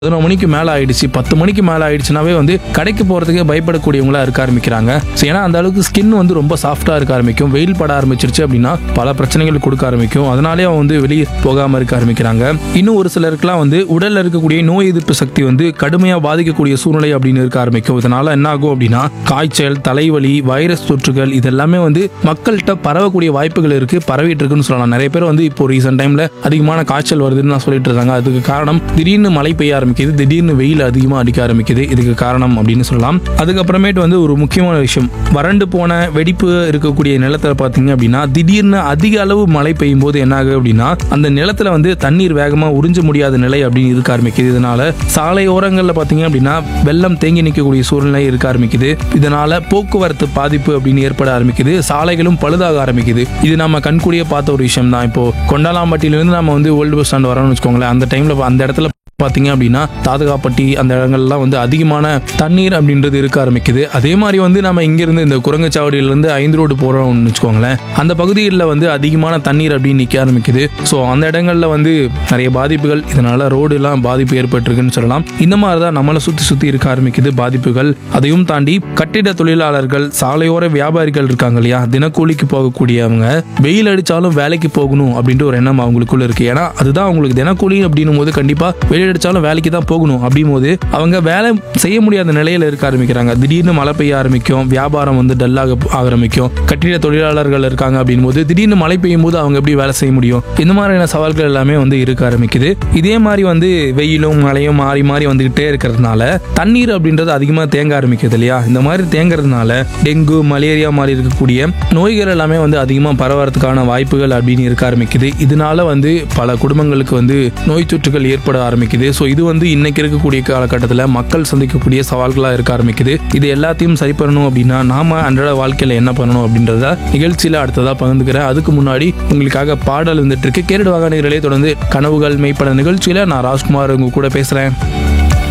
பதினொரு மணிக்கு மேலே ஆயிடுச்சு பத்து மணிக்கு மேலே ஆயிடுச்சுனாவே வந்து கடைக்கு போகிறதுக்கே பயப்படக்கூடியவங்களா இருக்க ஆரம்பிக்கிறாங்க ஸோ ஏன்னா அந்த அளவுக்கு ஸ்கின் வந்து ரொம்ப சாஃப்டாக இருக்க ஆரம்பிக்கும் வெயில் பட ஆரம்பிச்சிருச்சு அப்படின்னா பல பிரச்சனைகள் கொடுக்க ஆரம்பிக்கும் அதனாலே அவங்க வந்து வெளியே போகாமல் இருக்க ஆரம்பிக்கிறாங்க இன்னும் ஒரு சிலருக்குலாம் வந்து உடலில் இருக்கக்கூடிய நோய் எதிர்ப்பு சக்தி வந்து கடுமையாக பாதிக்கக்கூடிய சூழ்நிலை அப்படின்னு இருக்க ஆரம்பிக்கும் இதனால என்ன ஆகும் அப்படின்னா காய்ச்சல் தலைவலி வைரஸ் தொற்றுகள் இதெல்லாமே வந்து மக்கள்கிட்ட பரவக்கூடிய வாய்ப்புகள் இருக்கு பரவிட்டு இருக்குன்னு சொல்லலாம் நிறைய பேர் வந்து இப்போ ரீசெண்ட் டைம்ல அதிகமான காய்ச்சல் வருதுன்னு நான் சொல்லிட்டு இருக்காங்க அதுக்கு காரணம் திடீர்னு மழை பெய்ய ஆரம்பிக்குது திடீர்னு வெயில் அதிகமாக அடிக்க ஆரம்பிக்குது இதுக்கு காரணம் அப்படின்னு சொல்லலாம் அதுக்கப்புறமேட்டு வந்து ஒரு முக்கியமான விஷயம் வறண்டு போன வெடிப்பு இருக்கக்கூடிய நிலத்துல பார்த்தீங்க அப்படின்னா திடீர்னு அதிக அளவு மழை பெய்யும் போது என்ன ஆகுது அப்படின்னா அந்த நிலத்துல வந்து தண்ணீர் வேகமாக உறிஞ்ச முடியாத நிலை அப்படின்னு இருக்க ஆரம்பிக்குது இதனால சாலை ஓரங்களில் பார்த்தீங்க அப்படின்னா வெள்ளம் தேங்கி நிற்கக்கூடிய சூழ்நிலை இருக்க ஆரம்பிக்குது இதனால போக்குவரத்து பாதிப்பு அப்படின்னு ஏற்பட ஆரம்பிக்குது சாலைகளும் பழுதாக ஆரம்பிக்குது இது நம்ம கண்கூடிய பார்த்த ஒரு விஷயம் தான் இப்போ கொண்டாலாம்பட்டியிலிருந்து நம்ம வந்து ஓல்டு பஸ் ஸ்டாண்ட் வரோம்னு வச்சுக்கோங்களேன் அந்த டைம்ல அந்த இடத்துல பார்த்தீங்க அப்படின்னா தாதகாப்பட்டி அந்த இடங்கள்லாம் வந்து அதிகமான தண்ணீர் அப்படின்றது இருக்க ஆரம்பிக்குது அதே மாதிரி வந்து நம்ம இங்கிருந்து இந்த குரங்கச்சாவடியிலேருந்து ஐந்து ரோடு போகிறோம்னு வச்சுக்கோங்களேன் அந்த பகுதிகளில் வந்து அதிகமான தண்ணீர் அப்படின்னு நிற்க ஆரம்பிக்குது ஸோ அந்த இடங்கள்ல வந்து நிறைய பாதிப்புகள் இதனால ரோடுலாம் பாதிப்பு ஏற்பட்டிருக்குன்னு சொல்லலாம் இந்த மாதிரி தான் நம்மளை சுற்றி சுற்றி இருக்க ஆரம்பிக்குது பாதிப்புகள் அதையும் தாண்டி கட்டிட தொழிலாளர்கள் சாலையோர வியாபாரிகள் இருக்காங்க இல்லையா தினக்கூலிக்கு போகக்கூடியவங்க வெயில் அடிச்சாலும் வேலைக்கு போகணும் அப்படின்ற ஒரு எண்ணம் அவங்களுக்குள்ள இருக்கு ஏன்னா அதுதான் அவங்களுக்கு தினக்கூலி அப்படின்னும் போது கண்டிப்பா வெயில் அடிச்சாலும் வேலைக்கு தான் போகணும் அப்படின் போது அவங்க வேலை செய்ய முடியாத நிலையில இருக்க ஆரம்பிக்கிறாங்க திடீர்னு மழை பெய்ய ஆரம்பிக்கும் வியாபாரம் வந்து டல்லாக ஆரம்பிக்கும் கட்டிட தொழிலாளர்கள் இருக்காங்க அப்படின் போது திடீர்னு மழை பெய்யும் போது அவங்க எப்படி வேலை செய்ய முடியும் இந்த மாதிரியான சவால்கள் எல்லாமே வந்து இருக்க ஆரம்பிக்குது இதே மாதிரி வந்து வெயிலும் மழையும் மாறி மாறி வந்துகிட்டே இருக்கிறதுனால தண்ணீர் அப்படின்றது அதிகமாக தேங்க ஆரம்பிக்குது இல்லையா இந்த மாதிரி தேங்குறதுனால டெங்கு மலேரியா மாதிரி இருக்கக்கூடிய நோய்கள் எல்லாமே வந்து அதிகமாக பரவறதுக்கான வாய்ப்புகள் அப்படின்னு இருக்க ஆரம்பிக்குது இதனால வந்து பல குடும்பங்களுக்கு வந்து நோய் தொற்றுகள் ஏற்பட ஆரம்பிக்குது ஸோ இது வந்து இன்னைக்கு இருக்கக்கூடிய காலகட்டத்தில் மக்கள் சந்திக்கக்கூடிய சவால்களாக இருக்க ஆரம்பிக்குது இது எல்லாத்தையும் சரி பண்ணணும் அப்படின்னா நாம அன்றாட வாழ்க்கையில் என்ன பண்ணணும் அப்படின்றத நிகழ்ச்சியில் அடுத்ததாக பகிர்ந்துக்கிறேன் அதுக்கு முன்னாடி உங்களுக்காக பாடல் வந்துட்டு இருக்கு கேரடு வாகனங்களே தொடர்ந்து கனவுகள் மெய்ப்பட நிகழ்ச்சியில் நான் ராஜ்குமார் உங்க கூட பேசுகிறேன்